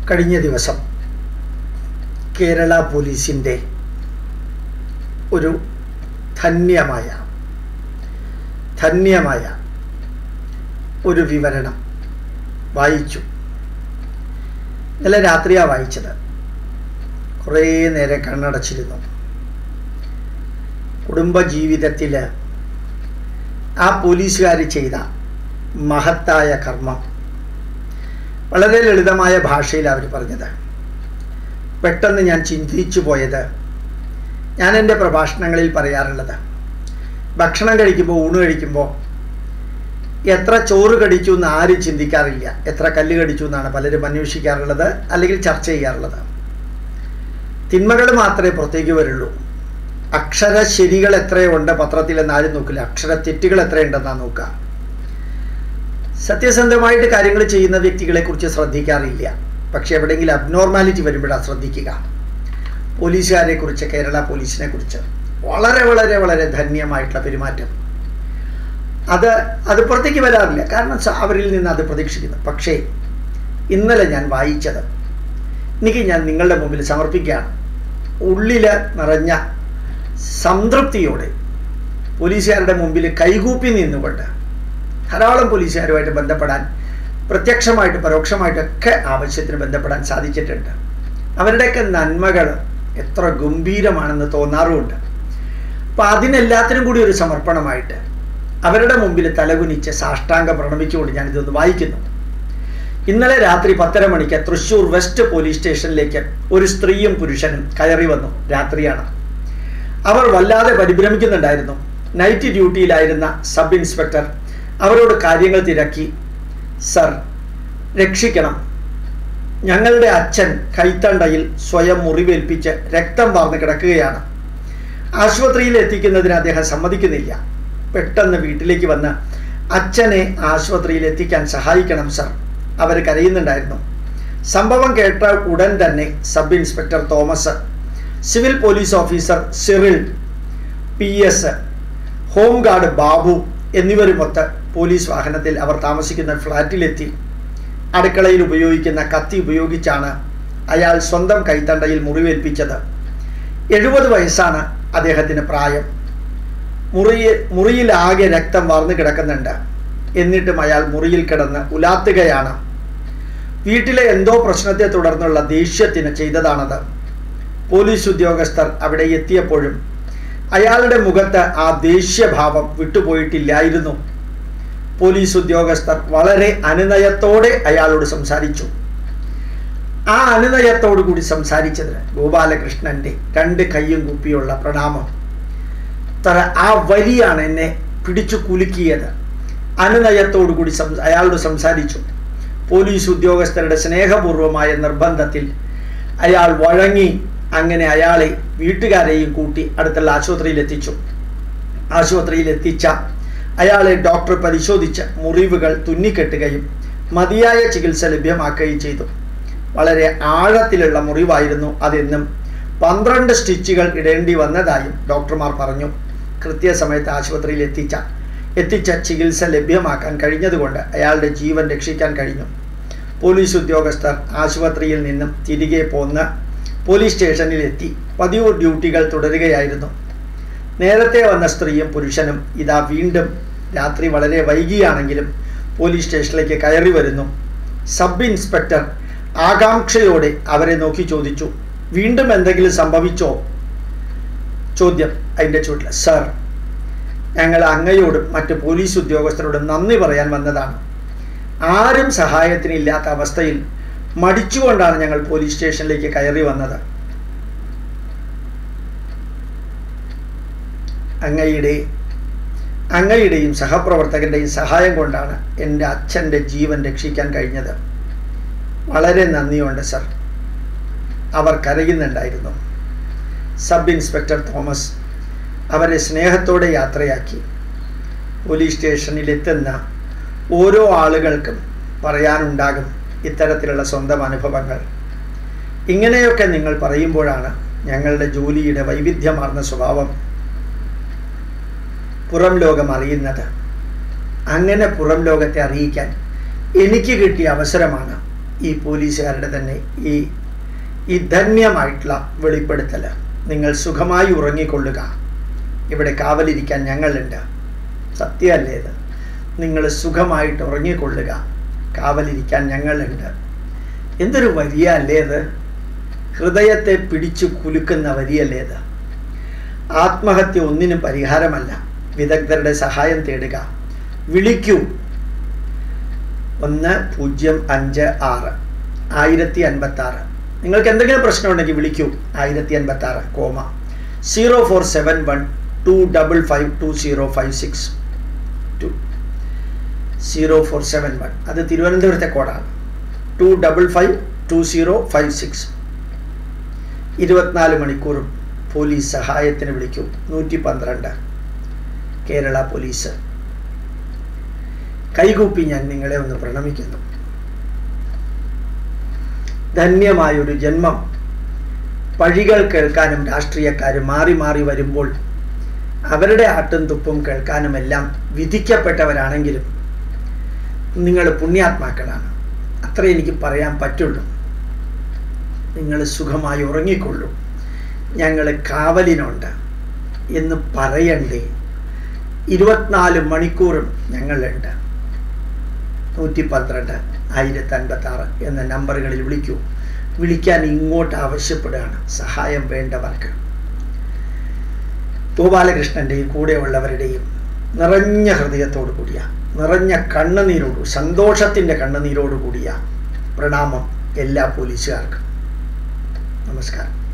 കഴിഞ്ഞ ദിവസം കേരള പോലീസിൻ്റെ ഒരു ധന്യമായ ധന്യമായ ഒരു വിവരണം വായിച്ചു ഇന്നലെ രാത്രിയാണ് വായിച്ചത് കുറേ നേരം കണ്ണടച്ചിരുന്നു കുടുംബജീവിതത്തിൽ ആ പോലീസുകാർ ചെയ്ത മഹത്തായ കർമ്മം വളരെ ലളിതമായ ഭാഷയിൽ അവർ പറഞ്ഞത് പെട്ടെന്ന് ഞാൻ ചിന്തിച്ചു പോയത് ഞാൻ എൻ്റെ പ്രഭാഷണങ്ങളിൽ പറയാറുള്ളത് ഭക്ഷണം കഴിക്കുമ്പോൾ ഊണ് കഴിക്കുമ്പോൾ എത്ര ചോറ് കടിച്ചു എന്ന് ആരും ചിന്തിക്കാറില്ല എത്ര കല്ല് കടിച്ചു എന്നാണ് പലരും അന്വേഷിക്കാറുള്ളത് അല്ലെങ്കിൽ ചർച്ച ചെയ്യാറുള്ളത് തിന്മകൾ മാത്രമേ പുറത്തേക്ക് വരുള്ളൂ അക്ഷര ശരികൾ എത്രയുണ്ട് പത്രത്തിൽ എന്ന് ആരും നോക്കില്ല അക്ഷര തെറ്റുകൾ എത്രയുണ്ടെന്നാണ് നോക്കുക സത്യസന്ധമായിട്ട് കാര്യങ്ങൾ ചെയ്യുന്ന വ്യക്തികളെ കുറിച്ച് ശ്രദ്ധിക്കാറില്ല പക്ഷെ എവിടെയെങ്കിലും അബ്നോർമാലിറ്റി വരുമ്പോഴാണ് ശ്രദ്ധിക്കുക പോലീസുകാരെ കുറിച്ച് കേരള പോലീസിനെ കുറിച്ച് വളരെ വളരെ വളരെ ധന്യമായിട്ടുള്ള പെരുമാറ്റം അത് അത് പുറത്തേക്ക് വരാറില്ല കാരണം അവരിൽ നിന്ന് അത് പ്രതീക്ഷിക്കുന്നു പക്ഷേ ഇന്നലെ ഞാൻ വായിച്ചത് എനിക്ക് ഞാൻ നിങ്ങളുടെ മുമ്പിൽ സമർപ്പിക്കുകയാണ് ഉള്ളിൽ നിറഞ്ഞ സംതൃപ്തിയോടെ പോലീസുകാരുടെ മുമ്പിൽ കൈകൂപ്പി നിന്നുകൊണ്ട് ധാരാളം പോലീസുകാരുമായിട്ട് ബന്ധപ്പെടാൻ പ്രത്യക്ഷമായിട്ട് പരോക്ഷമായിട്ടൊക്കെ ആവശ്യത്തിന് ബന്ധപ്പെടാൻ സാധിച്ചിട്ടുണ്ട് അവരുടെയൊക്കെ നന്മകൾ എത്ര ഗംഭീരമാണെന്ന് തോന്നാറുമുണ്ട് അപ്പം അതിനെല്ലാത്തിനും കൂടി ഒരു സമർപ്പണമായിട്ട് അവരുടെ മുമ്പിൽ തലകുനിച്ച് സാഷ്ടാംഗ പ്രണമിച്ചുകൊണ്ട് ഞാനിതൊന്ന് വായിക്കുന്നു ഇന്നലെ രാത്രി പത്തര മണിക്ക് തൃശ്ശൂർ വെസ്റ്റ് പോലീസ് സ്റ്റേഷനിലേക്ക് ഒരു സ്ത്രീയും പുരുഷനും കയറി വന്നു രാത്രിയാണ് അവർ വല്ലാതെ പരിഭ്രമിക്കുന്നുണ്ടായിരുന്നു നൈറ്റ് ഡ്യൂട്ടിയിലായിരുന്ന സബ് ഇൻസ്പെക്ടർ അവരോട് കാര്യങ്ങൾ തിരക്കി സർ രക്ഷിക്കണം ഞങ്ങളുടെ അച്ഛൻ കൈത്തണ്ടയിൽ സ്വയം മുറിവേൽപ്പിച്ച് രക്തം വാർന്ന് കിടക്കുകയാണ് ആശുപത്രിയിൽ എത്തിക്കുന്നതിന് അദ്ദേഹം സമ്മതിക്കുന്നില്ല പെട്ടെന്ന് വീട്ടിലേക്ക് വന്ന് അച്ഛനെ ആശുപത്രിയിൽ എത്തിക്കാൻ സഹായിക്കണം സർ അവർ കരയുന്നുണ്ടായിരുന്നു സംഭവം കേട്ട ഉടൻ തന്നെ sub inspector Thomas civil police officer Cyril P S home guard Babu എന്നിവരുമൊത്ത് പോലീസ് വാഹനത്തിൽ അവർ താമസിക്കുന്ന ഫ്ലാറ്റിലെത്തി അടുക്കളയിൽ ഉപയോഗിക്കുന്ന കത്തി ഉപയോഗിച്ചാണ് അയാൾ സ്വന്തം കൈത്തണ്ടയിൽ മുറിവേൽപ്പിച്ചത് എഴുപത് വയസ്സാണ് അദ്ദേഹത്തിന് പ്രായം മുറിയിൽ മുറിയിലാകെ രക്തം വാർന്നു കിടക്കുന്നുണ്ട് എന്നിട്ടും അയാൾ മുറിയിൽ കിടന്ന് ഉലാത്തുകയാണ് വീട്ടിലെ എന്തോ പ്രശ്നത്തെ തുടർന്നുള്ള ദേഷ്യത്തിന് ചെയ്തതാണത് പോലീസ് ഉദ്യോഗസ്ഥർ അവിടെ എത്തിയപ്പോഴും അയാളുടെ മുഖത്ത് ആ ദേഷ്യഭാവം വിട്ടുപോയിട്ടില്ലായിരുന്നു പോലീസ് ഉദ്യോഗസ്ഥർ വളരെ അനുനയത്തോടെ അയാളോട് സംസാരിച്ചു ആ അനുനയത്തോടു കൂടി സംസാരിച്ചതിന് ഗോപാലകൃഷ്ണന്റെ രണ്ട് കൈയും കുപ്പിയുള്ള പ്രണാമം തറ ആ വരിയാണ് എന്നെ പിടിച്ചു കുലുക്കിയത് അനുനയത്തോടു കൂടി അയാളോട് സംസാരിച്ചു പോലീസ് ഉദ്യോഗസ്ഥരുടെ സ്നേഹപൂർവമായ നിർബന്ധത്തിൽ അയാൾ വഴങ്ങി അങ്ങനെ അയാളെ വീട്ടുകാരെയും കൂട്ടി അടുത്തുള്ള ആശുപത്രിയിൽ എത്തിച്ചു ആശുപത്രിയിൽ എത്തിച്ച അയാളെ ഡോക്ടർ പരിശോധിച്ച് മുറിവുകൾ തുന്നിക്കെട്ടുകയും മതിയായ ചികിത്സ ലഭ്യമാക്കുകയും ചെയ്തു വളരെ ആഴത്തിലുള്ള മുറിവായിരുന്നു അതെന്നും പന്ത്രണ്ട് സ്റ്റിച്ചുകൾ ഇടേണ്ടി വന്നതായും ഡോക്ടർമാർ പറഞ്ഞു കൃത്യസമയത്ത് ആശുപത്രിയിൽ എത്തിച്ച എത്തിച്ച ചികിത്സ ലഭ്യമാക്കാൻ കഴിഞ്ഞതുകൊണ്ട് അയാളുടെ ജീവൻ രക്ഷിക്കാൻ കഴിഞ്ഞു പോലീസ് ഉദ്യോഗസ്ഥർ ആശുപത്രിയിൽ നിന്നും തിരികെ പോന്ന് പോലീസ് സ്റ്റേഷനിൽ എത്തി പതിവ് ഡ്യൂട്ടികൾ തുടരുകയായിരുന്നു നേരത്തെ വന്ന സ്ത്രീയും പുരുഷനും ഇതാ വീണ്ടും രാത്രി വളരെ വൈകിയാണെങ്കിലും പോലീസ് സ്റ്റേഷനിലേക്ക് കയറി വരുന്നു സബ് ഇൻസ്പെക്ടർ ആകാംക്ഷയോടെ അവരെ നോക്കി ചോദിച്ചു വീണ്ടും എന്തെങ്കിലും സംഭവിച്ചോ ചോദ്യം അതിൻ്റെ ചുവട്ടിൽ സർ ഞങ്ങൾ അങ്ങയോടും മറ്റ് പോലീസ് ഉദ്യോഗസ്ഥരോടും നന്ദി പറയാൻ വന്നതാണ് ആരും സഹായത്തിനില്ലാത്ത അവസ്ഥയിൽ മടിച്ചുകൊണ്ടാണ് ഞങ്ങൾ പോലീസ് സ്റ്റേഷനിലേക്ക് കയറി വന്നത് അങ്ങയുടെ അങ്ങയുടെയും സഹപ്രവർത്തകരുടെയും സഹായം കൊണ്ടാണ് എൻ്റെ അച്ഛൻ്റെ ജീവൻ രക്ഷിക്കാൻ കഴിഞ്ഞത് വളരെ നന്ദിയുണ്ട് സർ അവർ കരയുന്നുണ്ടായിരുന്നു സബ് ഇൻസ്പെക്ടർ തോമസ് അവരെ സ്നേഹത്തോടെ യാത്രയാക്കി പോലീസ് സ്റ്റേഷനിൽ എത്തുന്ന ഓരോ ആളുകൾക്കും പറയാനുണ്ടാകും ഇത്തരത്തിലുള്ള സ്വന്തം അനുഭവങ്ങൾ ഇങ്ങനെയൊക്കെ നിങ്ങൾ പറയുമ്പോഴാണ് ഞങ്ങളുടെ ജോലിയുടെ വൈവിധ്യമാർന്ന സ്വഭാവം പുറം ലോകം അറിയുന്നത് അങ്ങനെ പുറം ലോകത്തെ അറിയിക്കാൻ എനിക്ക് കിട്ടിയ അവസരമാണ് ഈ പോലീസുകാരുടെ തന്നെ ഈ ഈ ധന്യമായിട്ടുള്ള വെളിപ്പെടുത്തൽ നിങ്ങൾ സുഖമായി ഉറങ്ങിക്കൊള്ളുക ഇവിടെ കാവലിരിക്കാൻ ഞങ്ങളുണ്ട് സത്യമല്ലേ ഇത് നിങ്ങൾ സുഖമായിട്ട് ഉറങ്ങിക്കൊള്ളുക കാവലിരിക്കാൻ ഞങ്ങളുണ്ട് എന്തൊരു വരിയ അല്ലേ ഇത് ഹൃദയത്തെ പിടിച്ചു കുലുക്കുന്ന വരിയല്ലേ ഇത് ആത്മഹത്യ ഒന്നിനും പരിഹാരമല്ല വിദഗ്ധരുടെ സഹായം തേടുക വിളിക്കൂ ഒന്ന് പൂജ്യം അഞ്ച് ആറ് ആയിരത്തി അൻപത്തി ആറ് നിങ്ങൾക്ക് എന്തെങ്കിലും പ്രശ്നമുണ്ടെങ്കിൽ വിളിക്കൂ ആയിരത്തി അൻപത്തി ആറ് comma zero four seven one two double five two zero five six two zero four seven one അത് തിരുവനന്തപുരത്തെ കോഡാണ് two double five two zero five six ഇരുപത്തിനാല് മണിക്കൂറും പോലീസ് സഹായത്തിന് വിളിക്കൂ നൂറ്റി പന്ത്രണ്ട് കേരള പോലീസ് കൈകൂപ്പി ഞാൻ നിങ്ങളെ ഒന്ന് പ്രണമിക്കുന്നു ധന്യമായൊരു ജന്മം പഴികൾ കേൾക്കാനും രാഷ്ട്രീയക്കാർ മാറി മാറി വരുമ്പോൾ അവരുടെ ആട്ടും തുപ്പും കേൾക്കാനുമെല്ലാം വിധിക്കപ്പെട്ടവരാണെങ്കിലും നിങ്ങൾ പുണ്യാത്മാക്കളാണ് അത്ര എനിക്ക് പറയാൻ പറ്റുള്ളൂ നിങ്ങൾ സുഖമായി ഉറങ്ങിക്കൊള്ളൂ ഞങ്ങൾ കാവലിനുണ്ട് എന്ന് പറയണ്ടേ ഇരുപത്തിനാല് മണിക്കൂറും ഞങ്ങളുണ്ട് നൂറ്റി പന്ത്രണ്ട് ആയിരത്തി അൻപത്തി ആറ് എന്ന നമ്പറുകളിൽ വിളിക്കൂ വിളിക്കാൻ ഇങ്ങോട്ട് ആവശ്യപ്പെടുകയാണ് സഹായം വേണ്ടവർക്ക് ഗോപാലകൃഷ്ണൻ്റെയും കൂടെയുള്ളവരുടെയും നിറഞ്ഞ ഹൃദയത്തോടു കൂടിയ നിറഞ്ഞ കണ്ണുനീരോടു സന്തോഷത്തിൻ്റെ കണ്ണുനീരോടു കൂടിയ പ്രണാമം എല്ലാ പോലീസുകാർക്കും നമസ്കാരം